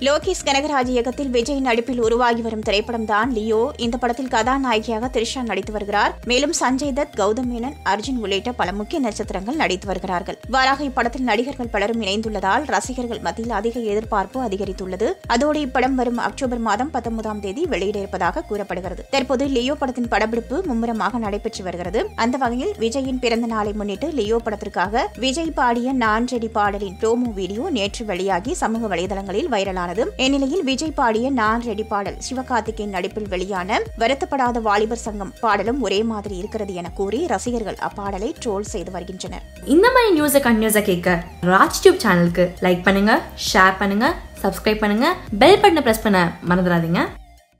லோகேஷ் கனகராஜ் இயக்கத்தில் விஜய் நடிப்பில் உருவாகி வரும் திரைப்படம் தான் லியோ இந்த படத்தில் கதாநாயகியாக த்ரிஷா நடித்து வருகிறார் மேலும் சஞ்சய் தத் கௌதம் மேனன் அர்ஜுன் உள்ளிட்ட பல முக்கிய நட்சத்திரங்கள் நடித்து வருகிறார்கள் இவ்வாறாக இப்படத்தில் நடிகர்கள் பலரும் இணைந்துள்ளதால் ரசிகர்கள் மத்தியில் அதிக எதிர்பார்ப்பு அதிகரித்துள்ளது அதோடு இப்படம் வரும் அக்டோபர் மாதம் பத்தொன்பதாம் தேதி வெளியிட இருப்பதாக கூறப்படுகிறது தற்போது லியோ படத்தின் படப்பிடிப்பு மும்முரமாக நடைபெற்று வருகிறது அந்த வகையில் விஜயின் பிறந்த நாளை முன்னிட்டு லியோ படத்திற்காக விஜய் பாடிய நான் ரெடி பாடலின் ப்ரோமோ வீடியோ நேற்று வெளியாகி சமூக வலைதளங்களில் வைரலானது இந்நிலையில் விஜய் பாடிய நான் ரெடி பாடல் சிவகார்த்திகேயன் நடிப்பில் வெளியான வருத்தப்படாத வாலிபர் சங்கம் பாடலும் ஒரே மாதிரி இருக்கிறது என கூறி ரசிகர்கள் அப்பாடலை ட்ரோல் செய்து வருகின்றனர் இந்த மாதிரி நியூஸை கண்டினியூஸாக கேட்க ராஜ் டியூப் சேனலுக்கு லைக் பண்ணுங்க ஷேர் பண்ணுங்க சப்ஸ்கிரைப் பண்ணுங்க பெல் பட்டனை ப்ரெஸ் பண்ண மறந்துடாதீங்க